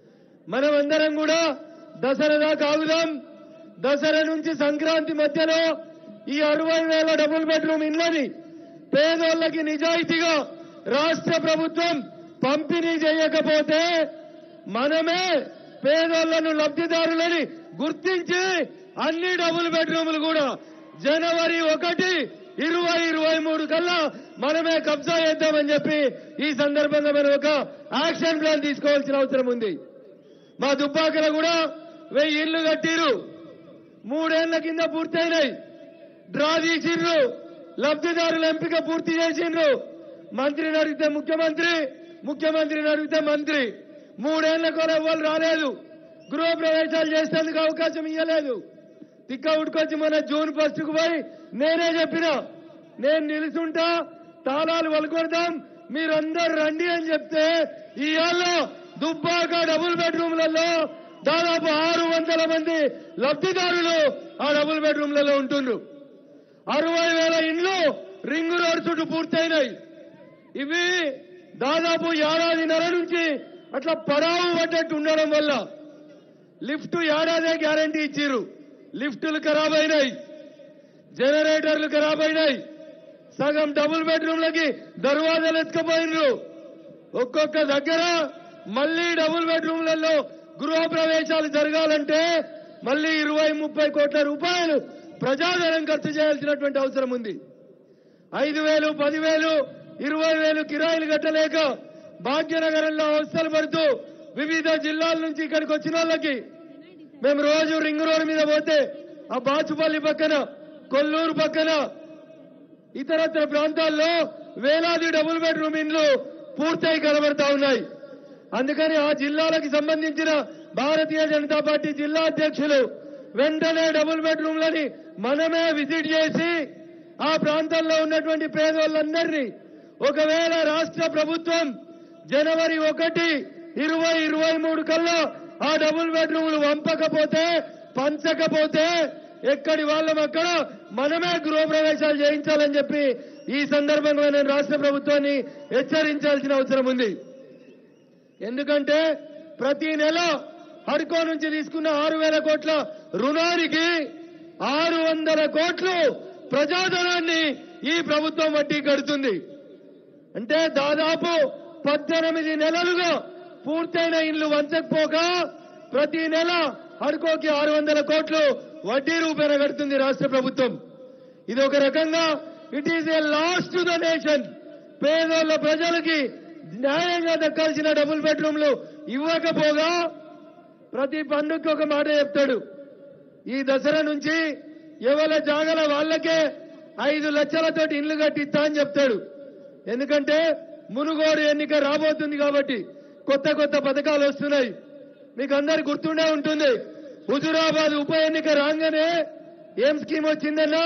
మనమందరం కూడా దసరా దాకా ఆగుదాం దసరా నుంచి సంక్రాంతి మధ్యలో ఈ అరవై వేల డబుల్ బెడ్రూమ్ ఇళ్ళని పేదోళ్ళకి నిజాయితీగా రాష్ట్ర ప్రభుత్వం పంపిణీ చేయకపోతే మనమే పేదోళ్లను లబ్ధిదారులని గుర్తించి అన్ని డబుల్ బెడ్రూములు కూడా జనవరి ఒకటి ఇరవై ఇరవై మూడు కల్లా మనమే కబ్జా చేద్దామని చెప్పి ఈ సందర్భంగా మనం ఒక యాక్షన్ ప్లాన్ తీసుకోవాల్సిన అవసరం ఉంది మా దుబ్బాకలో కూడా వెయ్యి ఇళ్లు కట్టిరు మూడేళ్ల కింద పూర్తయినాయి డ్రా తీసిండ్రు లబ్ధిదారుల ఎంపిక పూర్తి చేసిండ్రు మంత్రిని అడిగితే ముఖ్యమంత్రి ముఖ్యమంత్రిని అడిగితే మంత్రి మూడేళ్ల కూడా ఎవ్వరు రాలేదు గృహ ప్రవేశాలు చేసేందుకు అవకాశం ఇవ్వలేదు తిక్క ఉడుకొచ్చి మన జూన్ ఫస్ట్ కు పోయి నేనే చెప్పిన నేను నిలుచుంటా తాళాలు వలుకొడదాం మీరందరూ రండి అని చెప్తే ఇవాళ దుబ్బాక డబుల్ బెడ్రూమ్లలో దాదాపు ఆరు వందల మంది లబ్ధిదారులు ఆ డబుల్ బెడ్రూమ్లలో ఉంటుండ్రు అరవై వేల ఇండ్లు రింగు రోడ్ చుట్టూ పూర్తయినాయి ఇవి దాదాపు ఏడాదిన్నర నుంచి అట్లా పడావు పడ్డట్టు ఉండడం వల్ల లిఫ్ట్ ఏడాదే గ్యారంటీ ఇచ్చిర్రు లిఫ్టులు ఖరాబ్ అయినాయి జనరేటర్లు ఖరాబ్ అయినాయి సగం డబుల్ బెడ్రూమ్లకి దర్వాజాలు ఎత్తుకపోయినరు ఒక్కొక్క దగ్గర మళ్ళీ డబుల్ బెడ్రూమ్లలో గృహ ప్రవేశాలు జరగాలంటే మళ్ళీ ఇరవై ముప్పై కోట్ల రూపాయలు ప్రజాధనం ఖర్చు చేయాల్సినటువంటి అవసరం ఉంది ఐదు వేలు పదివేలు ఇరవై వేలు కిరాయిలు కట్టలేక భాగ్యనగరంలో అవస్థలు పడుతూ వివిధ జిల్లాల నుంచి ఇక్కడికి వచ్చిన వాళ్ళకి మేము రోజు రింగ్ రోడ్ మీద పోతే ఆ బాచుపల్లి పక్కన కొల్లూరు పక్కన ఇతరత్ర ప్రాంతాల్లో వేలాది డబుల్ బెడ్రూమ్ ఇండ్లు పూర్తయి కనబడతా ఉన్నాయి అందుకని ఆ జిల్లాలకు సంబంధించిన భారతీయ జనతా పార్టీ జిల్లా అధ్యక్షులు వెంటనే డబుల్ బెడ్రూమ్లని మనమే విజిట్ చేసి ఆ ప్రాంతాల్లో ఉన్నటువంటి పేదోళ్ళందరినీ ఒకవేళ రాష్ట్ర ప్రభుత్వం జనవరి ఒకటి ఇరవై ఇరవై మూడు కల్లా ఆ డబుల్ బెడ్రూమ్లు పంపకపోతే పంచకపోతే ఎక్కడి వాళ్ళం అక్కడ మనమే గృహప్రవేశాలు చేయించాలని చెప్పి ఈ సందర్భంగా నేను రాష్ట్ర ప్రభుత్వాన్ని హెచ్చరించాల్సిన అవసరం ఉంది ఎందుకంటే ప్రతి నెల హడ్కో నుంచి తీసుకున్న ఆరు వేల కోట్ల రుణానికి ఆరు వందల కోట్లు ప్రజాధనాన్ని ఈ ప్రభుత్వం వడ్డీ కడుతుంది అంటే దాదాపు పద్దెనిమిది నెలలుగా పూర్తయిన ఇండ్లు వంచకపోగా ప్రతి నెల హడ్కోకి ఆరు వందల కోట్లు వడ్డీ రూపేణ కడుతుంది రాష్ట్ర ప్రభుత్వం ఇది ఒక రకంగా it is a lost to the nation పేదోళ్ళ ప్రజలకి న్యాయంగా దక్కాల్సిన డబుల్ బెడ్రూమ్లు ఇవ్వకపోగా ప్రతి పండుగకి ఒక మాట చెప్తాడు ఈ దసరా నుంచి ఎవరి జాగల వాళ్ళకే ఐదు లక్షలతోటి ఇల్లు కట్టిస్తా అని చెప్తాడు ఎందుకంటే మునుగోడు ఎన్నిక రాబోతుంది కాబట్టి కొత్త కొత్త పథకాలు వస్తున్నాయి మీకు అందరు గుర్తుండే ఉంటుంది హుజురాబాద్ ఉప ఎన్నిక రాగానే ఏం స్కీమ్ వచ్చిందన్నా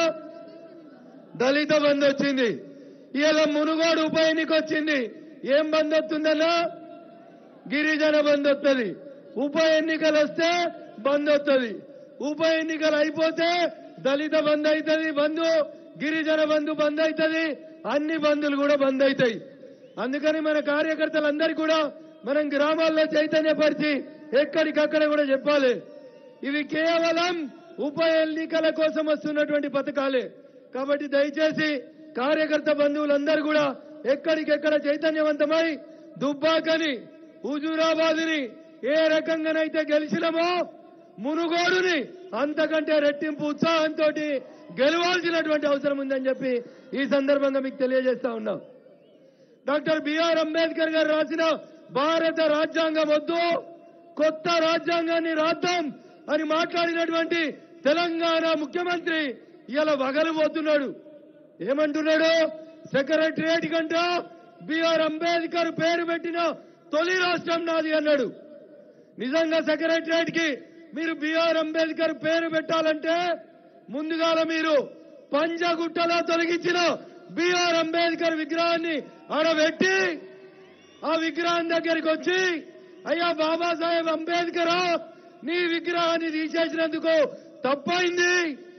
దళిత బంద్ వచ్చింది ఇవాళ మునుగోడు ఉప ఎన్నిక వచ్చింది ఏం బంద్ వస్తుందన్నా గిరిజన బంద్ వస్తుంది ఉప ఎన్నికలు వస్తే బంద్ వస్తుంది ఉప ఎన్నికలు అయిపోతే దళిత బంద్ అవుతుంది బంధు గిరిజన బంధు బంద్ అవుతుంది అన్ని బంధులు కూడా బంద్ అవుతాయి అందుకని మన కార్యకర్తలందరూ కూడా మనం గ్రామాల్లో చైతన్యపరిచి ఎక్కడికక్కడ కూడా చెప్పాలి ఇవి కేవలం ఉప ఎన్నికల కోసం వస్తున్నటువంటి పథకాలే కాబట్టి దయచేసి కార్యకర్త బంధువులందరూ కూడా ఎక్కడికెక్కడ చైతన్యవంతమై దుబ్బాకని హుజూరాబాదుని ఏ రకంగానైతే గెలిచినామో మునుగోడుని అంతకంటే రెట్టింపు ఉత్సాహంతో గెలవాల్సినటువంటి అవసరం ఉందని చెప్పి ఈ సందర్భంగా మీకు తెలియజేస్తా ఉన్నాం డాక్టర్ బిఆర్ అంబేద్కర్ గారు రాసిన భారత రాజ్యాంగం వద్దు కొత్త రాజ్యాంగాన్ని రాద్దాం అని మాట్లాడినటువంటి తెలంగాణ ముఖ్యమంత్రి ఇలా వగలిపోతున్నాడు ఏమంటున్నాడు సెక్రటరియట్ కంట బిఆర్ అంబేద్కర్ పేరు పెట్టిన తొలి రాష్ట్రం నాది అన్నాడు నిజంగా సెక్రటరియట్ కి మీరు బిఆర్ అంబేద్కర్ పేరు పెట్టాలంటే ముందుగాల మీరు పంజగుట్టలో తొలగించిన బిఆర్ అంబేద్కర్ విగ్రహాన్ని ఆడబెట్టి ఆ విగ్రహం దగ్గరికి వచ్చి అయ్యా బాబాసాహెబ్ అంబేద్కర్ నీ విగ్రహాన్ని తీసేసినందుకు తప్పైంది